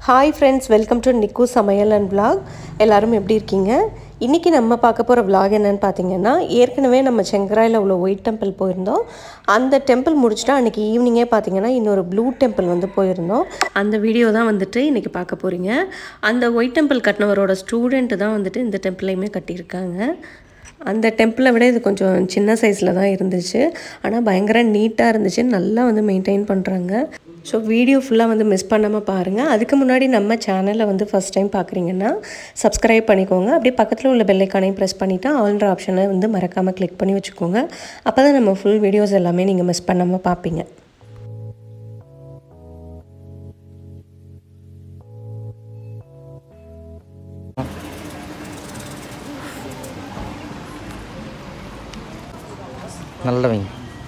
Hi friends welcome to நிக்கு சமையல் and vlog எல்லாரும் எப்படி இருக்கீங்க இன்றைக்கி நம்ம பார்க்க போகிற vlog என்னன்னு பார்த்தீங்கன்னா ஏற்கனவே நம்ம செங்கராயில் உள்ள ஒயிட் டெம்பிள் போயிருந்தோம் அந்த டெம்பிள் முடிச்சுட்டு அன்றைக்கி ஈவினிங்கே பார்த்தீங்கன்னா இன்னொரு ப்ளூ டெம்பிள் வந்து போயிருந்தோம் அந்த வீடியோ தான் வந்துட்டு இன்றைக்கி பார்க்க போகிறீங்க அந்த ஒயிட் டெம்பிள் கட்டினவரோட ஸ்டூடெண்ட் தான் வந்துட்டு இந்த டெம்பிளையுமே கட்டியிருக்காங்க அந்த டெம்பிளை விட இது கொஞ்சம் சின்ன சைஸில் தான் இருந்துச்சு ஆனால் பயங்கர நீட்டாக இருந்துச்சு நல்லா வந்து மெயின்டைன் பண்ணுறாங்க ஸோ வீடியோ ஃபுல்லாக வந்து மிஸ் பண்ணாமல் பாருங்கள் அதுக்கு முன்னாடி நம்ம சேனலை வந்து ஃபஸ்ட் டைம் பார்க்குறீங்கன்னா சப்ஸ்கிரைப் பண்ணிக்கோங்க அப்படியே பக்கத்தில் உள்ள பெல்லைக்கானையும் ப்ரெஸ் பண்ணிவிட்டு ஆல்ன்ற ஆப்ஷனை வந்து மறக்காமல் கிளிக் பண்ணி வச்சுக்கோங்க அப்போ தான் நம்ம ஃபுல் வீடியோஸ் எல்லாமே நீங்கள் மிஸ் பண்ணாமல் பார்ப்பீங்க நல்ல வைங்க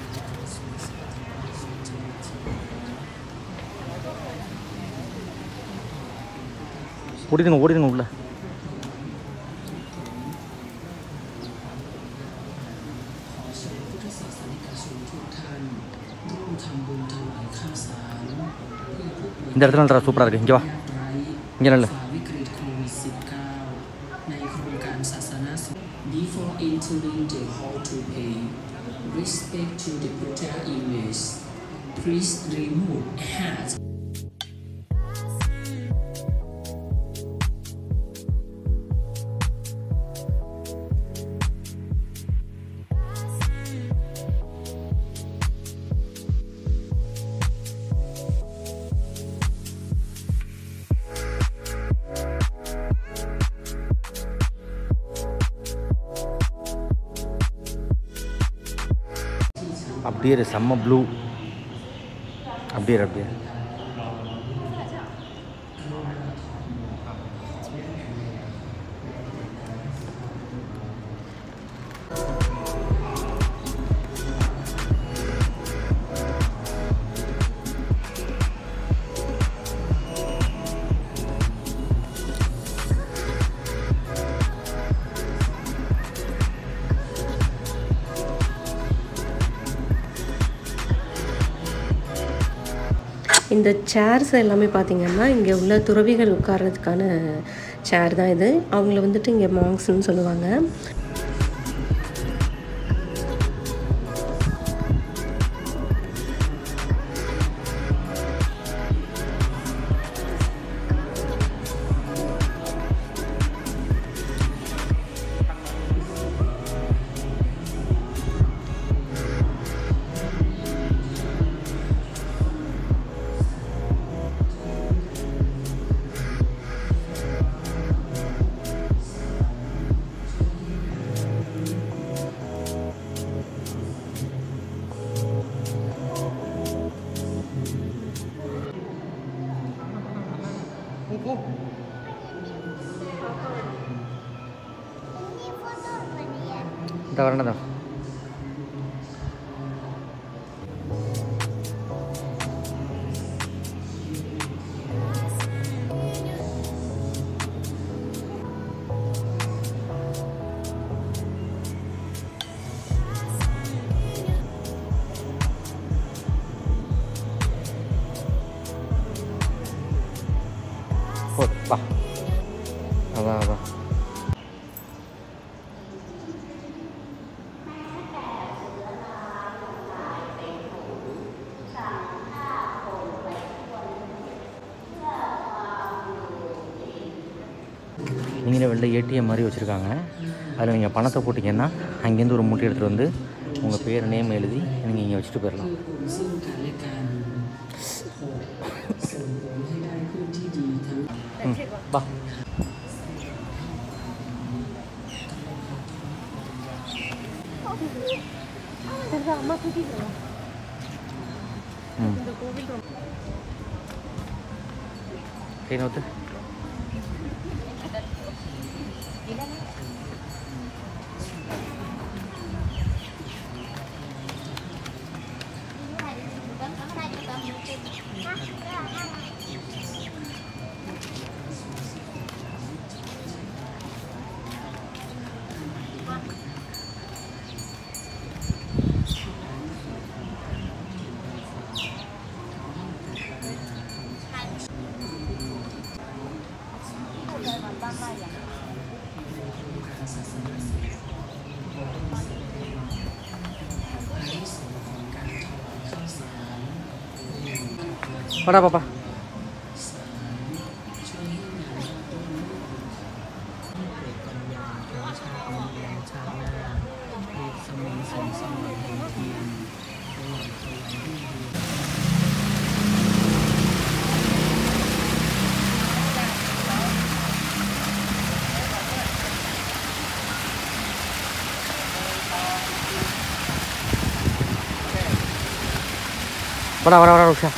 ஓடிடுங்க ஓடிடுங்க உள்ள இந்த இடத்துல நல்லா சூப்பராக இருக்கு இங்கே வா இங்கே நல்ல ฝ่าวิกฤตโควิด -19 ในโครงการศาสนาสุข Before entering the hall to pay respect to the Buddha image please remove hat அப்படியே இரு, செம்ம ப்ளூ அப்படியே இரு, அப்படியே இரு. இந்த சேர்ஸ் எல்லாமே பார்த்திங்கன்னா இங்கே உள்ள துறவிகள் உட்கார்றதுக்கான சேர் தான் இது அவங்கள வந்துட்டு இங்கே மாங்ஸ்ன்னு சொல்லுவாங்க இந்த வரண்டா ஓ வா அதான் அதான் நீங்களே வெளில ஏடிஎம் மாதிரி வச்சுருக்காங்க அதில் நீங்கள் பணத்தை போட்டிங்கன்னா அங்கேருந்து ஒரு மூட்டை எடுத்துகிட்டு வந்து உங்கள் பேர் நேம் எழுதி நீங்கள் இங்கே வச்சுட்டு போயிடலாம் ซึ่งกันและกันส่งผลให้ได้พื้นที่ดีทั้ง ம் வா ம் கை நோத்து வாடா பாப்பா สามช่วยให้งานราบรื่นรุ่งเรืองให้เกิดปัญญาทั้งชาตินี้และชาติหน้าเปรียบเสมือนแสงสว่างแห่งเทียนสว่างสวยรุ่งเรือง வாடா வாடா வாடா உஷா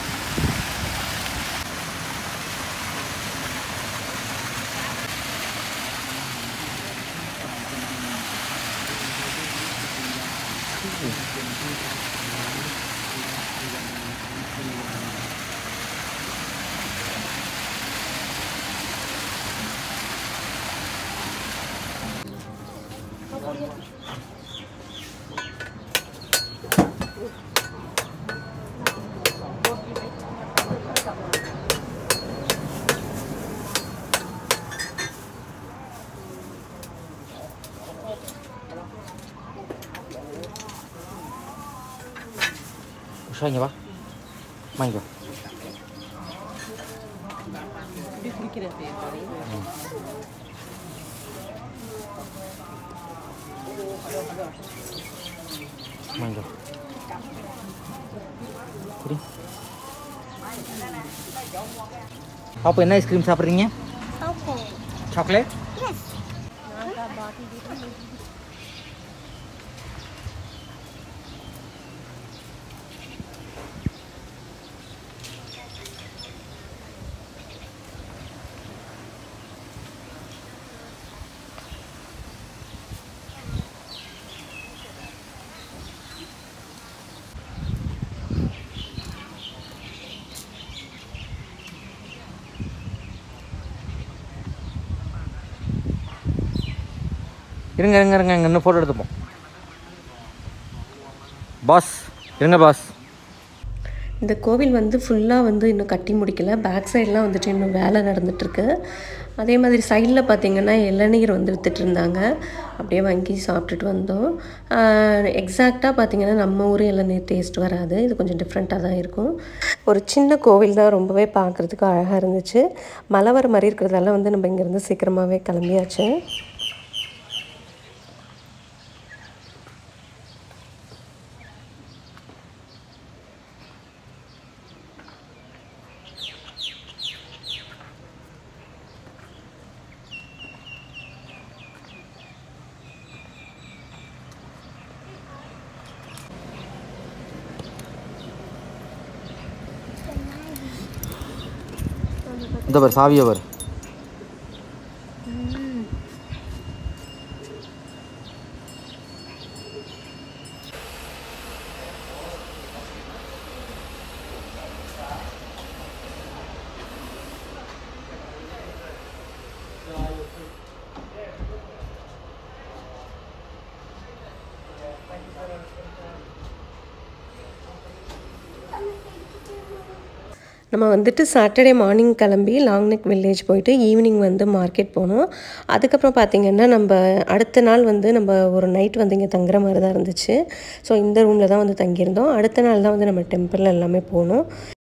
உஷா இங்கே வா வாங்கிக்கோ வாங்கிக்கோ குடி பாப்பா என்ன ஐஸ்கிரீம் சாப்பிட்றீங்க சாக்லேட் இருங்க இருங்க இருங்க இங்கே இன்னும் ஃபோட்டோ எடுத்துப்போம் பாஸ் இருங்க பாஸ் இந்த கோவில் வந்து ஃபுல்லாக வந்து இன்னும் கட்டி முடிக்கல பேக் சைட்லாம் வந்துட்டு இன்னும் வேலை நடந்துட்டுருக்கு அதே மாதிரி சைடில் பார்த்தீங்கன்னா இளநீர் வந்து வித்துட்டு இருந்தாங்க அப்படியே வாங்கி சாப்பிட்டுட்டு வந்தோம் எக்ஸாக்டாக பார்த்தீங்கன்னா நம்ம ஊர் இளநீர் டேஸ்ட் வராது இது கொஞ்சம் டிஃப்ரெண்ட்டாக தான் இருக்கும் ஒரு சின்ன கோவில் தான் ரொம்பவே பார்க்குறதுக்கு அழகாக இருந்துச்சு மழை வர மாதிரி இருக்கிறதால வந்து நம்ம இங்கேருந்து சீக்கிரமாகவே கிளம்பியாச்சு இந்த பாரு சாவியை பாரு நம்ம வந்துட்டு சாட்டர்டே மார்னிங் கிளம்பி லாங் நெக் வில்லேஜ் போயிட்டு ஈவினிங் வந்து மார்க்கெட் போனோம் அதுக்கப்புறம் பார்த்திங்கன்னா நம்ம அடுத்த நாள் வந்து நம்ம ஒரு நைட் வந்து இங்கே தங்குற மாதிரி தான் இருந்துச்சு ஸோ இந்த ரூமில் தான் வந்து தங்கியிருந்தோம் அடுத்த நாள் தான் வந்து நம்ம டெம்பிள் எல்லாமே போனோம்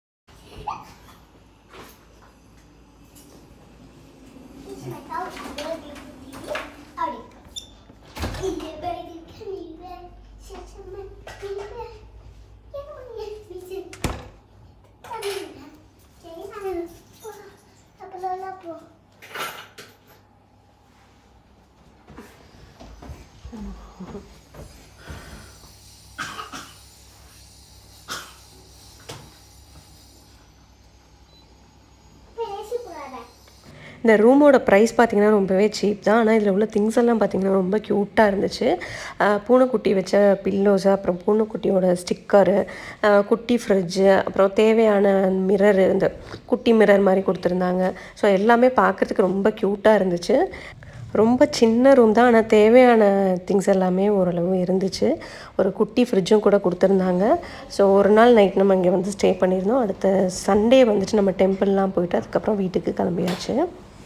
இந்த ரூமோட ப்ரைஸ் பார்த்திங்கன்னா ரொம்பவே சீப் தான் ஆனால் இதில் உள்ள திங்ஸ் எல்லாம் பார்த்திங்கன்னா ரொம்ப க்யூட்டாக இருந்துச்சு அஹ் பூனைக்குட்டி வச்ச பில்லோஸு அப்புறம் பூனைக்குட்டியோட ஸ்டிக்கரு குட்டி ஃப்ரிட்ஜு அப்புறம் தேவையான மிரரு இந்த குட்டி மிரர் மாதிரி கொடுத்துருந்தாங்க ஸோ எல்லாமே பார்க்குறதுக்கு ரொம்ப க்யூட்டாக இருந்துச்சு ரொம்ப சின்ன ரூம் தான் ஆனால் தேவையான திங்ஸ் எல்லாமே ஓரளவு இருந்துச்சு ஒரு குட்டி ஃப்ரிட்ஜும் கூட கொடுத்துருந்தாங்க ஸோ ஒரு நாள் நைட் நம்ம இங்கே வந்து ஸ்டே பண்ணியிருந்தோம் அடுத்த சண்டே வந்துட்டு நம்ம டெம்பிள்லாம் போயிட்டு அதுக்கப்புறம் வீட்டுக்கு கிளம்பியாச்சு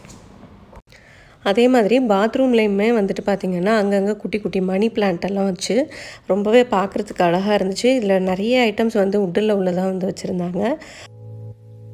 அதே மாதிரி பாத்ரூம்லேயுமே வந்துட்டு பார்த்திங்கன்னா அங்கங்கே குட்டி குட்டி மணி பிளான்ட் எல்லாம் வச்சு ரொம்பவே பார்க்குறதுக்கு அழகாக இருந்துச்சு இதில் நிறைய ஐட்டம்ஸ் வந்து உட்டில் உள்ளதாக வந்து வச்சுருந்தாங்க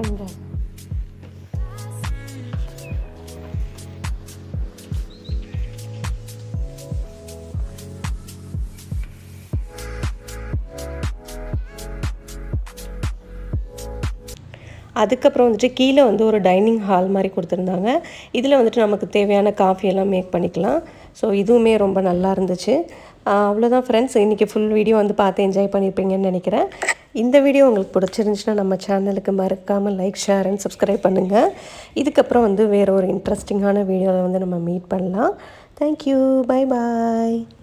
இங்கே அதுக்கப்புறம் வந்துட்டு கீழே வந்து ஒரு டைனிங் ஹால் மாதிரி கொடுத்துருந்தாங்க இதில் வந்துட்டு நமக்கு தேவையான காஃபி எல்லாம் மேக் பண்ணிக்கலாம் ஸோ இதுவுமே ரொம்ப நல்லா இருந்துச்சு ஆஹ் அவ்வளோதான் ஃப்ரெண்ட்ஸ் இன்றைக்கி ஃபுல் வீடியோ வந்து பார்த்து என்ஜாய் பண்ணியிருப்பீங்கன்னு நினைக்கிறேன் இந்த வீடியோ உங்களுக்கு பிடிச்சிருந்துச்சுன்னா நம்ம சேனலுக்கு மறக்காமல் லைக் ஷேர் அண்ட் சப்ஸ்கிரைப் பண்ணுங்கள் இதுக்கப்புறம் வந்து வேறு ஒரு இன்ட்ரெஸ்டிங்கான வீடியோவில் வந்து நம்ம மீட் பண்ணலாம் தேங்க்யூ பை பாய்